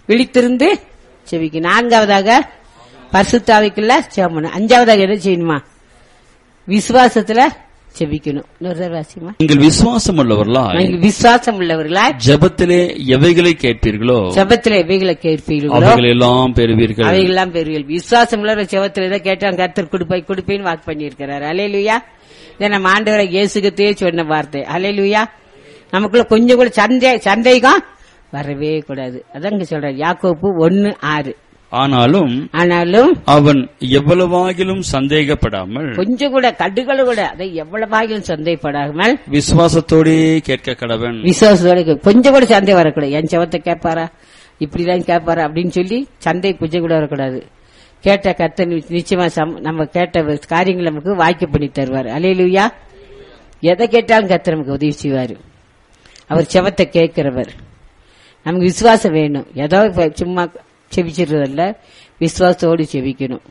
விழித்திருந்து செவிக்கணும் நான்காவதாக பரிசுத்தாவிக்குள்ள செவணும் அஞ்சாவதாக என்ன செய்யணுமா விசுவாசத்துல செபிக்கணும் இன்னொரு தடவை வாசிமா நீங்கள் விசுவாசம் உள்ளவர்களாய் நீங்கள் விசுவாசம் உள்ளவர்களாய் ஜெபத்திலே எவைகளை கேட்பீர்களோ செபத்துல எவைகளை கேட்பீர்களோ அவைகள் எல்லாம் பெறுவீர்கள் அவைகள்லாம் பெறுவீர்கள் விசுவாசம் உள்ள செவத்துல இதை கேட்டான் கர்த்தர் கொடுப்பாய் கொடுப்பேன்னு வாக்கு பண்ணியிருக்கிறார் அலையலுயா இதை நம்ம ஆண்டவரை இயேசுகத்தையே சொன்ன வார்த்தை அலையலுயா நமக்குள்ள கொஞ்சம் கூட சந்தே சந்தேகம் வரவே கூடாது அதாங்க சொல்றாரு யாக்கோப்பு ஒன்னு ஆறு ஆனாலும் ஆனாலும் அவன் எவ்வளவாகிலும் சந்தேகப்படாமல் கொஞ்சம் கூட கடுகள் கூட அதை எவ்வளவாகிலும் சந்தேகப்படாமல் விசுவாசத்தோடே கேட்க கடவன் விசுவாசத்தோட கே- கொஞ்சம் கூட சந்தேகம் வரக்கூடாது என் செவத்தை கேட்பாரா இப்படிதான் கேட்பாரா அப்படின்னு சொல்லி சந்தை கொஞ்சம் கூட வரக்கூடாது கேட்ட கத்த நிச்சயமா சம்- நம்ம கேட்ட காரியங்கள் நமக்கு வாய்க்கு பண்ணி தருவார் அலையிலுயா எதை கேட்டாலும் கத்த நமக்கு உதவி செய்வார் அவர் செவத்தை கேட்கிறவர் நமக்கு விசுவாசம் வேணும் ஏதோ இப்ப சும்மா செபிச்சிடுறதில்ல விசுவாசத்தோடு செபிக்கணும்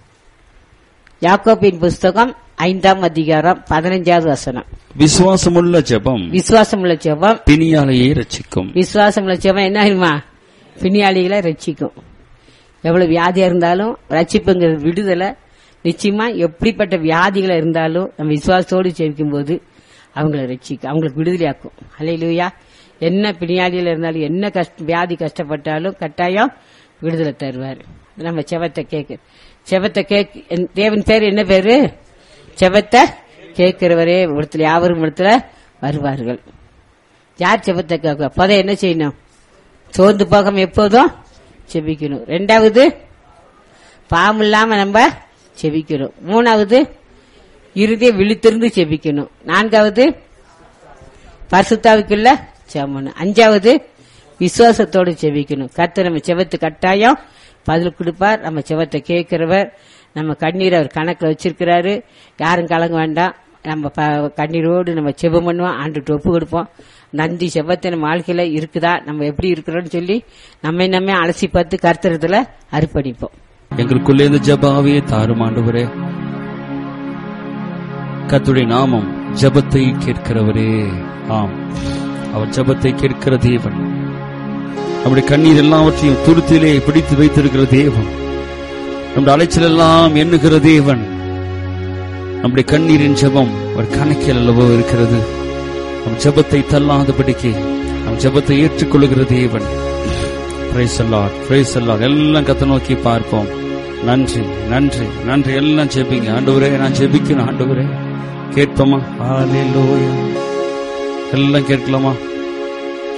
யாக்கோபின் புஸ்தகம் ஐந்தாம் அதிகாரம் பதினஞ்சாவது வசனம் விசுவாசமுள்ள ஜெபம் விசுவாசமுள்ள ஜெபம் பிணியாலையை ரட்சிக்கும் விசுவாசமுள்ள ஜெபம் என்ன ஆகுமா பிணியாளிகளை ரட்சிக்கும் எவ்வளவு வியாதியா இருந்தாலும் ரட்சிப்புங்கிற விடுதலை நிச்சயமா எப்படிப்பட்ட வியாதிகளா இருந்தாலும் நம்ம விசுவாசத்தோடு ஜெபிக்கும் போது அவங்கள ரட்சிக்கும் அவங்களுக்கு விடுதலையாக்கும் அலையிலுயா என்ன பிணியாளியில இருந்தாலும் என்ன கஷ்ட வியாதி கஷ்டப்பட்டாலும் கட்டாயம் விடுதலை தருவார் நம்ம செவத்தை கேட்க செவத்தை கேக் என் தேவன் பேர் என்ன பேரு செவத்தை கேட்கிறவரே இடத்துல யாவரும் இடத்துல வருவார்கள் யார் செபத்தை கேட்க அப்பதான் என்ன செய்யணும் சோர்ந்து போகாம எப்போதும் செபிக்கணும் ரெண்டாவது பாவம் இல்லாம நம்ம செபிக்கணும் மூணாவது இறுதியை விழித்திருந்து செபிக்கணும் நான்காவது பரிசுத்தாவுக்குள்ள செமணும் அஞ்சாவது விசுவாசத்தோடு செபிக்கணும் கர்த்தர் நம்ம செவத்து கட்டாயம் பதில் கொடுப்பார் நம்ம செவத்தை கேட்கிறவர் நம்ம கண்ணீர் அவர் கணக்கில் வச்சிருக்கிறாரு யாரும் கலங்க வேண்டாம் நம்ம ப- கண்ணீரோடு நம்ம செபம் பண்ணுவோம் ஆண்டுட்டு ஒப்பு கொடுப்போம் நந்தி செவ்வத்தை நம்ம வாழ்க்கையில இருக்குதா நம்ம எப்படி இருக்கிறோம்னு சொல்லி நம்மை நம்ம அலசி பார்த்து கர்த்தரத்துல அர்ப்பணிப்போம் எங்களுக்குள்ளே இந்த ஜபாவே தாருமாண்டவரே கர்த்தருடைய நாமம் ஜெபத்தை கேட்கிறவரே ஆம் அவர் ஜெபத்தை கேட்கிற தேவன் நம்முடைய கண்ணீர் எல்லாவற்றையும் துருத்திலே பிடித்து வைத்திருக்கிற தேவன் நம்முடைய அலைச்சல் எல்லாம் எண்ணுகிற தேவன் நம்முடைய கண்ணீரின் ஜெபம் ஒரு கணக்கில் அல்லவோ இருக்கிறது நம் ஜெபத்தை தள்ளாதபடிக்கு நம் ஜெபத்தை ஏற்றுக்கொள்ளுகிற தேவன் பிரைஸ் அல்லாட் பிரைஸ் அல்லாட் எல்லாம் கத்த நோக்கி பார்ப்போம் நன்றி நன்றி நன்றி எல்லாம் ஜெபிங்க ஆண்டவரே நான் ஜெபிக்கணும் ஆண்டவரே கேட்போமா ஹalleluya எல்லாம் கேட்கலாமா